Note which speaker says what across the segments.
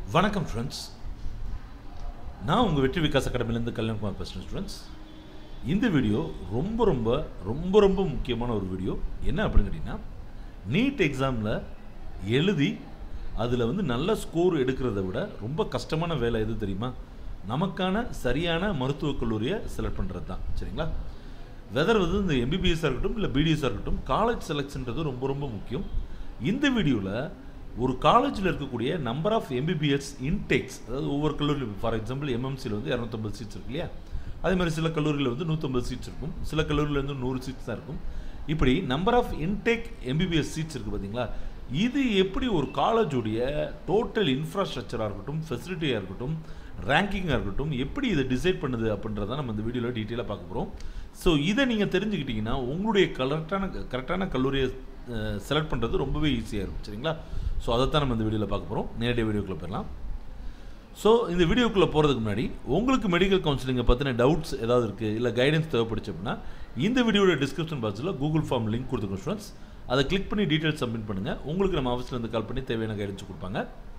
Speaker 1: வணக்கம் ஃப்ரெண்ட்ஸ் நான் உங்கள் வெற்றி விகாஸ் அகாடமிலேருந்து கல்யாண்குமார் பேசுகிறேன் ஸ்டூடெண்ட்ஸ் இந்த வீடியோ ரொம்ப ரொம்ப ரொம்ப ரொம்ப முக்கியமான ஒரு வீடியோ என்ன அப்படின்னு கேட்டிங்கன்னா நீட் எக்ஸாமில் எழுதி அதில் வந்து நல்ல ஸ்கோர் எடுக்கிறத விட ரொம்ப கஷ்டமான வேலை எது தெரியுமா நமக்கான சரியான மருத்துவக் கல்லூரியை செலக்ட் பண்ணுறது தான் சரிங்களா வெதர் வந்து இந்த எம்பிபிஎஸ்ஸாக இருக்கட்டும் இல்லை பிடிஎஸ்ஸாக இருக்கட்டும் காலேஜ் செலெக்ஷன்றது ரொம்ப ரொம்ப முக்கியம் இந்த வீடியோவில் ஒரு காலேஜில் இருக்கக்கூடிய நம்பர் ஆஃப் எம்பிபிஎஸ் இன்டேக்ஸ் அதாவது ஒவ்வொரு கல்லூரியில் ஃபார் எக்ஸாம்பிள் எம்எம்சியில் வந்து இரநூத்தம்பது சீட்ஸ் இருக்கு இல்லையா அதே மாதிரி சில கல்லூரியில் வந்து நூற்றம்பது சீட்ஸ் இருக்கும் சில கல்லூரியில் வந்து நூறு சீட்ஸ் தான் இருக்கும் இப்படி number of intake MBBS seats இருக்குது பார்த்தீங்களா இது எப்படி ஒரு காலேஜுடைய டோட்டல் இன்ஃப்ராஸ்ட்ரக்சராக இருக்கட்டும் ஃபெசிலிட்டியாக இருக்கட்டும் ரேங்கிங்காக இருக்கட்டும் எப்படி இதை டிசைட் பண்ணுது அப்படின்றத நம்ம இந்த வீடியோவில் டீட்டெயிலாக பார்க்க போகிறோம் ஸோ இதை நீங்கள் தெரிஞ்சுக்கிட்டிங்கன்னா உங்களுடைய கரெக்டான கரெக்டான கல்லூரியை செலக்ட் பண்ணுறது ரொம்பவே ஈஸியாக இருக்கும் சரிங்களா ஸோ அதைத்தான் நம்ம இந்த வீடியோவில் பார்க்க போகிறோம் நேரடியாக வீடியோக்குள்ளே போயிடலாம் ஸோ இந்த வீடியோக்குள்ளே போகிறதுக்கு முன்னாடி உங்களுக்கு மெடிக்கல் கவுன்சிலிங்கை பற்றின டவுட்ஸ் ஏதாவது இருக்குது இல்லை கைடன்ஸ் தேவைப்படுச்சு அப்படின்னா இந்த வீடியோட டிஸ்கிரிப்ஷன் பாக்ஸில் கூகுள் ஃபார்ம் லிங்க் கொடுத்துருக்கோம் ஸ்டூடெண்ட்ஸ் அதை கிளிக் பண்ணி டீட்டெயில்ஸ் சப்மிட் பண்ணுங்கள் உங்களுக்கு நம்ம ஆஃபீஸ்லேருந்து கால் பண்ணி தேவையான கைடன்ஸ் கொடுப்பாங்க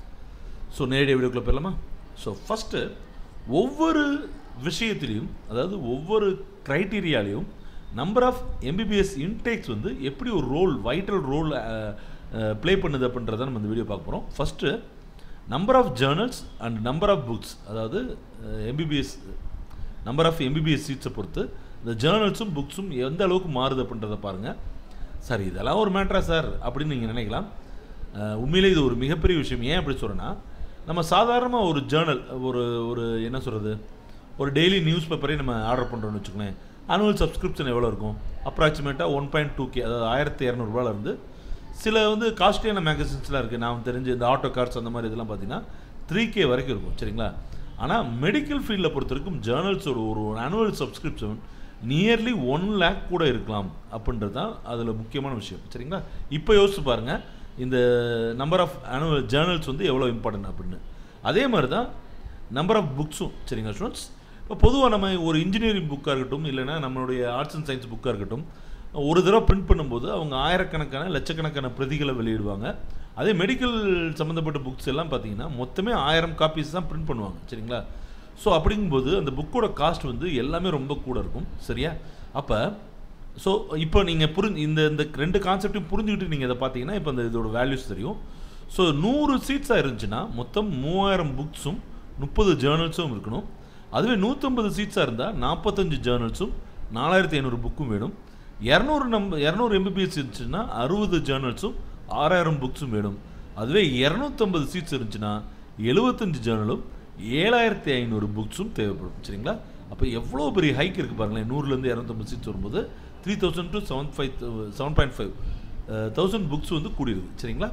Speaker 1: ஸோ நேரடியாக வீடியோக்குள்ளே போயிடலாமா ஸோ ஃபஸ்ட்டு ஒவ்வொரு விஷயத்திலையும் அதாவது ஒவ்வொரு க்ரைட்டீரியாலையும் நம்பர் ஆஃப் எம்பிபிஎஸ் இன்டேக்ஸ் வந்து எப்படி ஒரு ரோல் வைட்டல் ரோல் ப்ளே பண்ணுது அப்படின்றத நம்ம இந்த வீடியோ பார்க்க போகிறோம் first number of journals and number of books அதாவது எம்பிபிஎஸ் நம்பர் ஆஃப் எம்பிபிஎஸ் சீட்ஸை பொறுத்து இந்த ஜேர்னல்ஸும் புக்ஸும் எந்த அளவுக்கு மாறுது அப்படின்றத பாருங்கள் சார் இதெல்லாம் ஒரு மேட்ரா சார் அப்படின்னு நீங்கள் நினைக்கலாம் உண்மையிலே இது ஒரு மிகப்பெரிய விஷயம் ஏன் அப்படி சொல்கிறேன்னா நம்ம சாதாரணமாக ஒரு ஜேர்னல் ஒரு ஒரு என்ன சொல்கிறது ஒரு டெய்லி நியூஸ் பேப்பரே நம்ம ஆர்டர் பண்ணுறோன்னு வச்சுக்கோங்களேன் அனுவல் சப்ஸ்கிரிப்ஷன் எவ்வளோ இருக்கும் அப்ராக்சிமேட்டாக ஒன் பாயிண்ட் டூ கே அதாவது ஆயிரத்தி இரநூறுபாலேருந்து சில வந்து காஸ்ட்லியான மேகசின்ஸ்லாம் இருக்குது நான் தெரிஞ்சு இந்த ஆட்டோ கார்ட்ஸ் அந்த மாதிரி இதெல்லாம் பார்த்தீங்கன்னா த்ரீ கே வரைக்கும் இருக்கும் சரிங்களா ஆனால் மெடிக்கல் ஃபீல்டில் பொறுத்த வரைக்கும் ஜேர்னல்ஸோட ஒரு annual subscription nearly one lakh கூட இருக்கலாம் அப்படின்றது தான் அதில் முக்கியமான விஷயம் சரிங்களா இப்போ யோசிச்சு பாருங்கள் இந்த நம்பர் ஆஃப் அனுவல் ஜேர்னல்ஸ் வந்து எவ்வளோ இம்பார்ட்டன்ட் அப்படின்னு அதே மாதிரி தான் நம்பர் ஆஃப் புக்ஸும் சரிங்களா ஸ்டூடெண்ட்ஸ் இப்போ பொதுவாக நம்ம ஒரு இன்ஜினியரிங் புக்காக இருக்கட்டும் இல்லைனா நம்மளுடைய ஆர்ட்ஸ் அண்ட் சயின்ஸ் புக்காக இருக்கட்டும் ஒரு தடவை பிரிண்ட் பண்ணும்போது அவங்க ஆயிரக்கணக்கான லட்சக்கணக்கான பிரதிகளை வெளியிடுவாங்க அதே மெடிக்கல் சம்மந்தப்பட்ட புக்ஸ் எல்லாம் பார்த்தீங்கன்னா மொத்தமே ஆயிரம் காப்பீஸ் தான் பிரிண்ட் பண்ணுவாங்க சரிங்களா ஸோ அப்படிங்கும்போது அந்த புக்கோட காஸ்ட் வந்து எல்லாமே ரொம்ப கூட இருக்கும் சரியா அப்போ ஸோ இப்போ நீங்கள் புரிஞ்சு இந்த இந்த ரெண்டு கான்செப்டையும் புரிஞ்சுக்கிட்டு நீங்கள் இதை பார்த்தீங்கன்னா இப்போ இந்த இதோட வேல்யூஸ் தெரியும் ஸோ நூறு சீட்ஸாக இருந்துச்சுன்னா மொத்தம் மூவாயிரம் புக்ஸும் முப்பது ஜேர்னல்ஸும் இருக்கணும் அதுவே நூற்றம்பது சீட்ஸாக இருந்தால் நாற்பத்தஞ்சு ஜேர்னல்ஸும் நாலாயிரத்தி ஐநூறு புக்கும் வேணும் இரநூறு நம்ப இரநூறு எம்பிபிஎஸ் இருந்துச்சுன்னா அறுபது ஜேர்னல்ஸும் ஆறாயிரம் புக்ஸும் வேணும் அதுவே இரநூத்தம்பது சீட்ஸ் இருந்துச்சுன்னா எழுபத்தஞ்சு ஜேர்னலும் ஏழாயிரத்தி ஐநூறு புக்ஸும் தேவைப்படும் சரிங்களா அப்போ எவ்வளோ பெரிய ஹைக் இருக்குது பாருங்களேன் நூறுலேருந்து இரநூத்தம்பது சீட்ஸ் வரும்போது three thousand to seven five seven point five thousand books வந்து கூடியிருக்கு சரிங்களா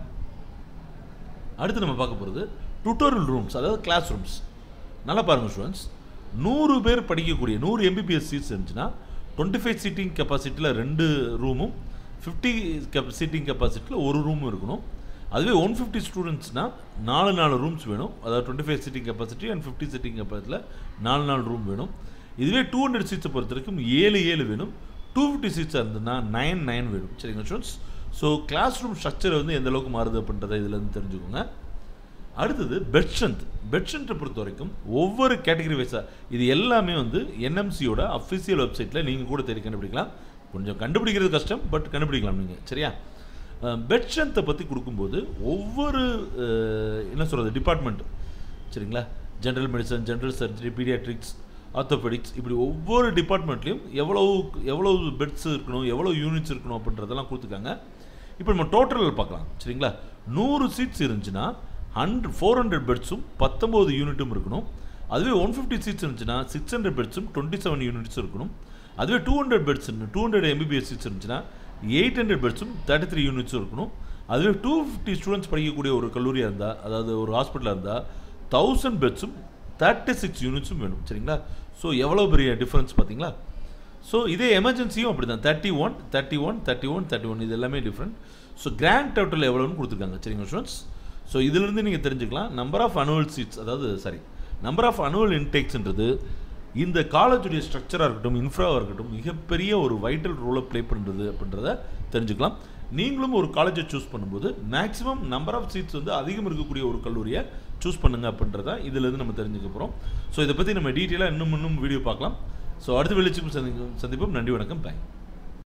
Speaker 1: அடுத்து நம்ம பார்க்க போகிறது டுட்டோரியல் ரூம்ஸ் அதாவது கிளாஸ் ரூம்ஸ் நல்லா பாருங்கள் ஸ்டூடெண்ட்ஸ் நூறு பேர் படிக்கக்கூடிய நூறு எம்பிபிஎஸ் சீட்ஸ் இருந்துச்சுன்னா டுவெண்ட்டி ஃபைவ் சீட்டிங் கெப்பாசிட்டியில் ரெண்டு ரூமும் ஃபிஃப்டி கெப் சீட்டிங் கெப்பாசிட்டியில் ஒரு ரூமும் இருக்கணும் அதுவே ஒன் ஃபிஃப்டி ஸ்டூடெண்ட்ஸ்னால் நாலு நாலு ரூம்ஸ் வேணும் அதாவது twenty five seating capacity and fifty seating கெப்பாசிட்டியில் நாலு நாலு ரூம் வேணும் இதுவே டூ ஹண்ட்ரட் சீட்ஸை பொறுத்த வரைக்கும் ஏழு ஏழு வேணும் டூ ஃபிஃப்டி சீட்ஸாக இருந்ததுன்னா நைன் நைன் வேணும் சரிங்க students so class room structure வந்து எந்த அளவுக்கு மாறுது அப்படின்றத இதில் தெரிஞ்சுக்கோங்க அடுத்தது பெட் ஸ்ட்ரென்த் பெட் ஸ்ட்ரென்த்தை பொறுத்த வரைக்கும் ஒவ்வொரு கேட்டகரி வைஸாக இது எல்லாமே வந்து என்எம்சியோட அஃபிஷியல் வெப்சைட்டில் நீங்கள் கூட தேடி கண்டுபிடிக்கலாம் கொஞ்சம் கண்டுபிடிக்கிறது கஷ்டம் பட் கண்டுபிடிக்கலாம் நீங்கள் சரியா பெட் ஸ்ட்ரென்த்தை பற்றி கொடுக்கும்போது ஒவ்வொரு என்ன சொல்கிறது டிபார்ட்மெண்ட் சரிங்களா general medicine general surgery paediatrics orthopaedics இப்படி ஒவ்வொரு டிபார்ட்மெண்ட்லேயும் எவ்வளோ எவ்வளோ பெட்ஸ் இருக்கணும் எவ்வளோ யூனிட்ஸ் இருக்கணும் அப்படின்றதெல்லாம் கொடுத்துருக்காங்க இப்போ நம்ம டோட்டலில் பார்க்கலாம் சரிங்களா நூறு சீட்ஸ் இருந்துச்சுன்னா ஹண்ட்ரட் ஃபோர் ஹண்ட்ரட் பெட்ஸும் பத்தொம்போது யூனிட்டும் இருக்கணும் அதுவே ஒன் ஃபிஃப்டி சீட்ஸ் இருந்துச்சுன்னா சிக்ஸ் ஹண்ட்ரட் பெட்ஸும் டுவெண்ட்டி செவன் யூனிட்ஸ் இருக்கணும் அதுவே two hundred beds two hundred MBBS seats இருந்துச்சுன்னா எயிட் ஹண்ட்ரட் பெட்ஸும் தேர்ட்டி த்ரீ யூனிட்ஸும் இருக்கணும் அதுவே டூ ஃபிஃப்டி ஸ்டூடெண்ட்ஸ் படிக்கக்கூடிய ஒரு கல்லூரியாக இருந்தால் அதாவது ஒரு ஹாஸ்பிட்டலாக இருந்தால் தௌசண்ட் பெட்ஸும் தேர்ட்டி சிக்ஸ் யூனிட்ஸும் வேணும் சரிங்களா ஸோ எவ்வளோ பெரிய டிஃப்ரென்ஸ் பார்த்தீங்களா ஸோ இதே எமர்ஜென்சியும் அப்படி தான் thirty one thirty one thirty one thirty one இது எல்லாமே டிஃப்ரெண்ட் ஸோ கிராண்ட் டோட்டல் எவ்வளோன்னு கொடுத்துருக்காங்க சரிங்க ஸ்டூடெண்ட்ஸ் ஸோ இதிலிருந்து நீங்கள் தெரிஞ்சுக்கலாம் நம்பர் ஆஃப் அனுவல் சீட்ஸ் அதாவது சாரி நம்பர் ஆஃப் அனுவல் இன்டேக்ஸ்ன்றது இந்த காலேஜுடைய ஸ்ட்ரக்சராக இருக்கட்டும் இன்ஃப்ராவாக இருக்கட்டும் மிகப்பெரிய ஒரு வைட்டல் ரோலை ப்ளே பண்ணுறது அப்படின்றத தெரிஞ்சுக்கலாம் நீங்களும் ஒரு காலேஜை சூஸ் பண்ணும்போது மேக்ஸிமம் நம்பர் ஆஃப் சீட்ஸ் வந்து அதிகம் இருக்கக்கூடிய ஒரு கல்லூரியை சூஸ் பண்ணுங்க அப்படின்றத இதுலேருந்து நம்ம தெரிஞ்சுக்க போகிறோம் ஸோ இதை பற்றி நம்ம டீட்டெயிலாக இன்னும் இன்னும் வீடியோ பார்க்கலாம் ஸோ அடுத்த வெளிச்சம் சந்திக்கும் சந்திப்போம் நன்றி வணக்கம் பாய்